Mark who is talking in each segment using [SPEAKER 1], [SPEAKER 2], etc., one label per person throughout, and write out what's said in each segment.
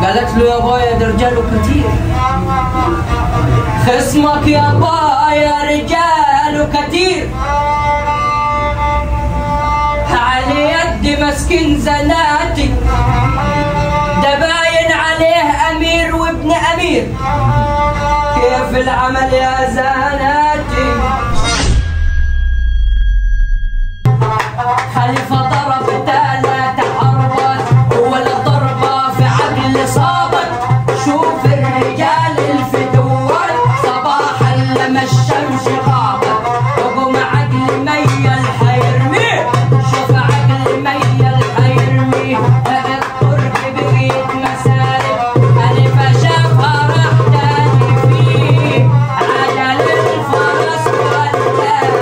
[SPEAKER 1] قالت له يا بايا ده رجاله كتير خصمك يا بايا رجاله كتير على يد مسكين زناتي ده باين عليه امير وابن امير كيف العمل يا زناتي خليفة ضرب ثلاثة حربات ولا ضربة في عقل صابت شوف الرجال الفتوات صباحا لما الشمس غابت وقوم عقل ميل حيرميه شوف عقل ميل حيرميه الطرق بقيت مسالك خليفة شافها راح تاني فيه عجل الفرس والتالك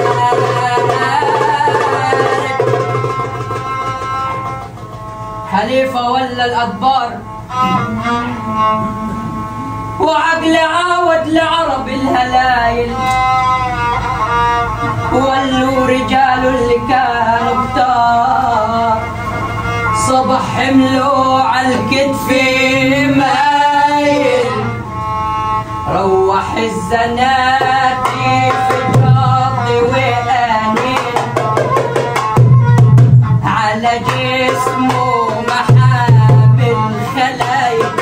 [SPEAKER 1] خليفة ولا الأدبار وعقل عاود لعرب الهلايل ولوا رجال اللي كانوا كتار صبح حملوا على الكتف مايل روح الزناتي في الرض وانين على جسمه محامل خلايق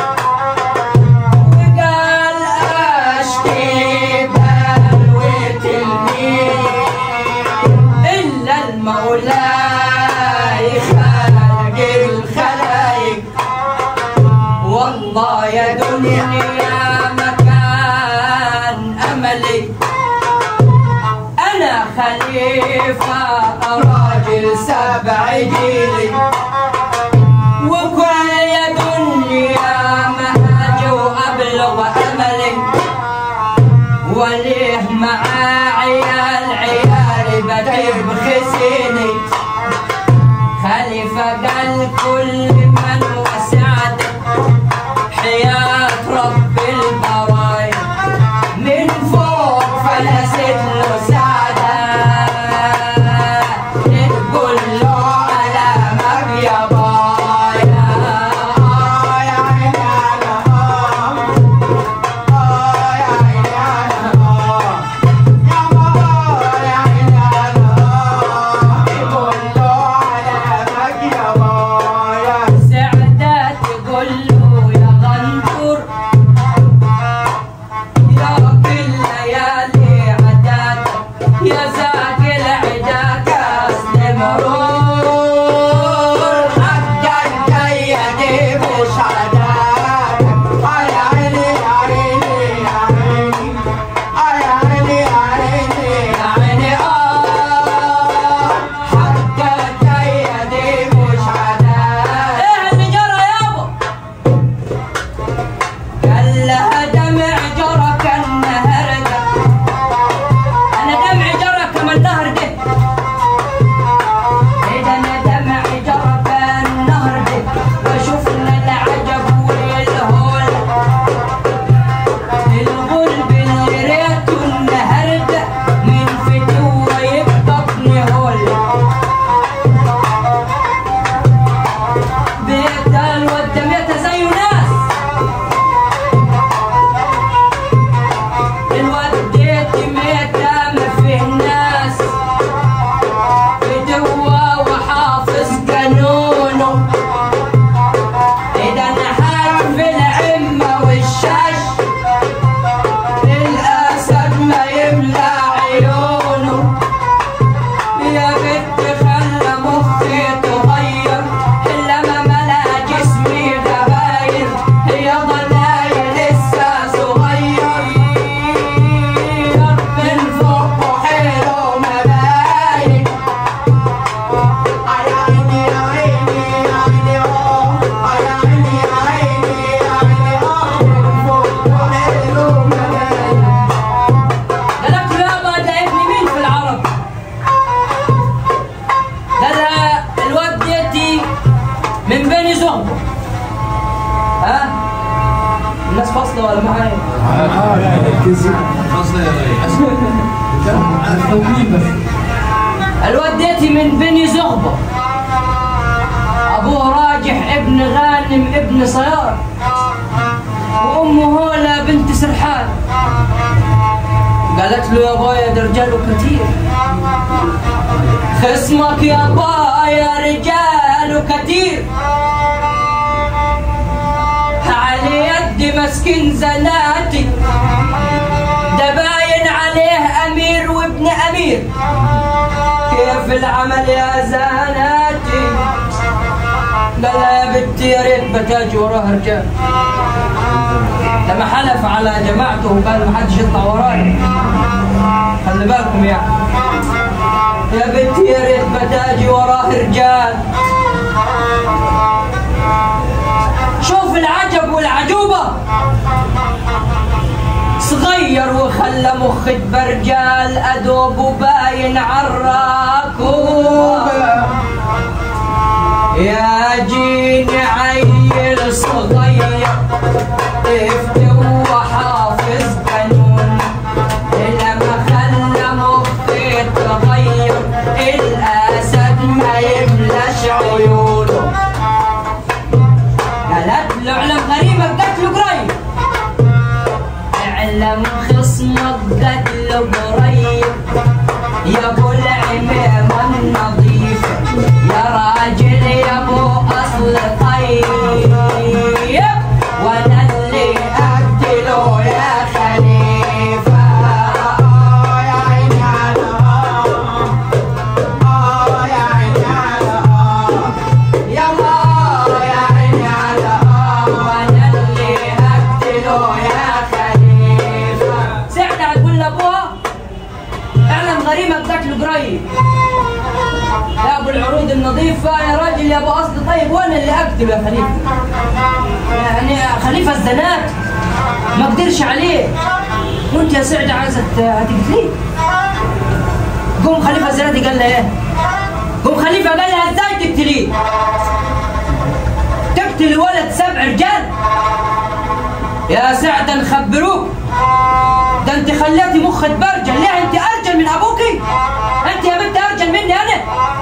[SPEAKER 1] وقال اشكي بلوة المين الا المولاي خالق الخلايق والله يا دنيا مكان املي انا خليفه راجل سبع جيلي وكل يا دنيا مهج وابلغ املي وليه مع عيال عيالي بجيب خزيني خليفه قال كل من وسعد حياه رب البرايا من فوق فلست له سعادة تقول له على يا بايا يا عيني على يا عيني على يا بايا يا عيني على تقول له على يا بايا سعدة تقول له يا غنطر يا كل ليالي عداك يا زاك العداك اسلم رول حقك يدي مش عداك يا عيني يا عيني يا عيني يا عيني يا عيني يا عيني اه حقك يدي مش عداك ايه اللي جرى يابا قال لها دمع جرى كالنهر ده انا دمعي جرى كما النهر ده اذا انا دمعي جرى كالنهر ده وشفنا العجب والهول الغلب اللي ريته النهر ده من فتوه يبقى ابن هول بيتها الود دميتها زي ناس الوديت ميتة ما فيه ناس بدوا وحافظ قانونه إذا نحات في العمة والشاش الأسد ما يملى عيونه يا بنت خلى مخي تغير إلا ما ملا جسمي غباير يا ضناي لسه صغير من فوق حيله مباين يا عيني يا عيني يا عيني آه يا عيني يا عيني يا عيني آه من فوق حيله مباين قالت له يابا ده ابن مين في العرب؟ ده لا الواد ديتي من بني زهبة ها؟ الناس فاصلة ولا معايا؟ الواد ديتي من بني زهبة أبو ابوه راجح ابن غانم ابن صيار وامه هولا بنت سرحان قالت له يا بايا ده رجاله كتير خصمك يا بايا رجاله كتير على يد مسكين زناتي ده باين عليه امير وابن امير كيف العمل يا زناتي قال لها يا بنتي يا ريت بتاجي وراه رجال لما حلف على جماعته وقال ما حدش يطلع وراي خلي بالكم يعني يا بنتي يا ريت بتاجي وراه رجال شوف العجب والعجوبة صغير وخلى مخ برجال أدوب وباين عالراكوبة يا جيني عيل صغير افتوى حافظ قانون لما خلى مخي تغير الاسد ما يملاش عيونه قالت له اعلم غريبك قتله قريب اعلم خصمك قتله قريب يا ابو العمامه النظيفه يا راجل يا ابو اصل طيب وانا اللي اقتله يا خليفه آه يا عيني على آه يا عيني على يا الله يا عيني على وانا اللي اقتله يا خليفه سعد هتقول لابوها اعلم غريمك قتله قريب يا ابو العروض النظيفه يا راجل يا ابو اصل طيب وانا اللي اقتله يا خليفه يعني خليفه الزنات ما اقدرش عليه وانت يا سعد عايزه هتقتليه قوم خليفه الزناتي قال لها ايه قوم خليفه قال لها ازاي تقتليه تقتل ولد سبع رجال يا سعد نخبروك ده انت خليتي مخك برجل ليه انت ارجل من ابوكي انت يا بنت ارجل مني انا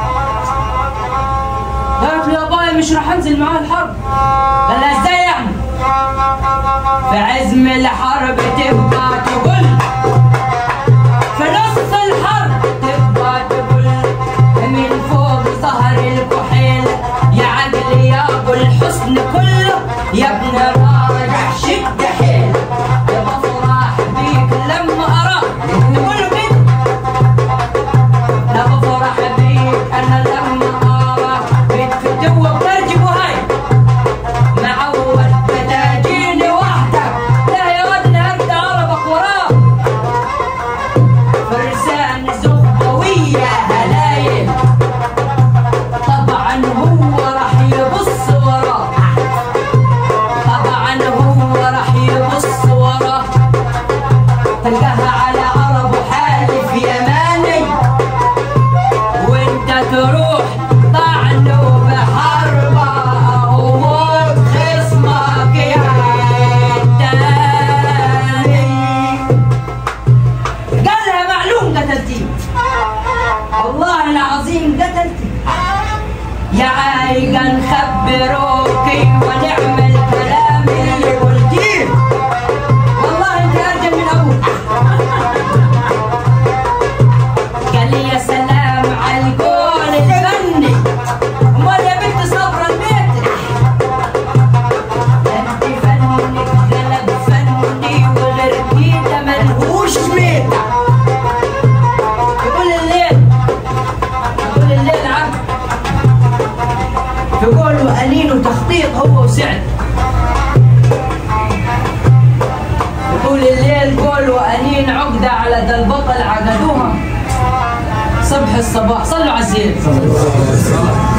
[SPEAKER 1] قالت له يا بايا مش راح انزل معاه الحرب قال لها ازاي يعني في عزم الحرب تبقى تقول في نص الحرب تبقى تقول من فوق ظهر الكحيل يا عقل يا ابو الحسن كله يا ابن راجع شد حيل يا بفرح بيك لما اراك تقول له كده لا بفرح بيك انا لما اراك بتفتوى وترجم وهاي معود بتاجيني وحدك لا يا ودني هرد عربك وراك فرسان زخبوية هلايل طبعا هو راح يبص وراه طبعا هو راح يبص وراه تلقاها على عرب وحالف يماني وانت تروح طعنه بحربه وموت خصمك يا التاني قال لها معلوم قتلتيه والله العظيم قتلتي يا عايقة نخبروكي ونعمل كلام اللي قلتيه والله انت ارجل من ابوك قال لي يا سلام على القول الفني امال يا بنت صبر البيت انت فنك غلب فني وغير كده ملهوش ميتة يقول الليل يقول الليل عم تقول له أنين وتخطيط هو وسعد يقول الليل قول وأنين عقدة على ذا البطل عقدوها صبح الصباح صلوا على الزين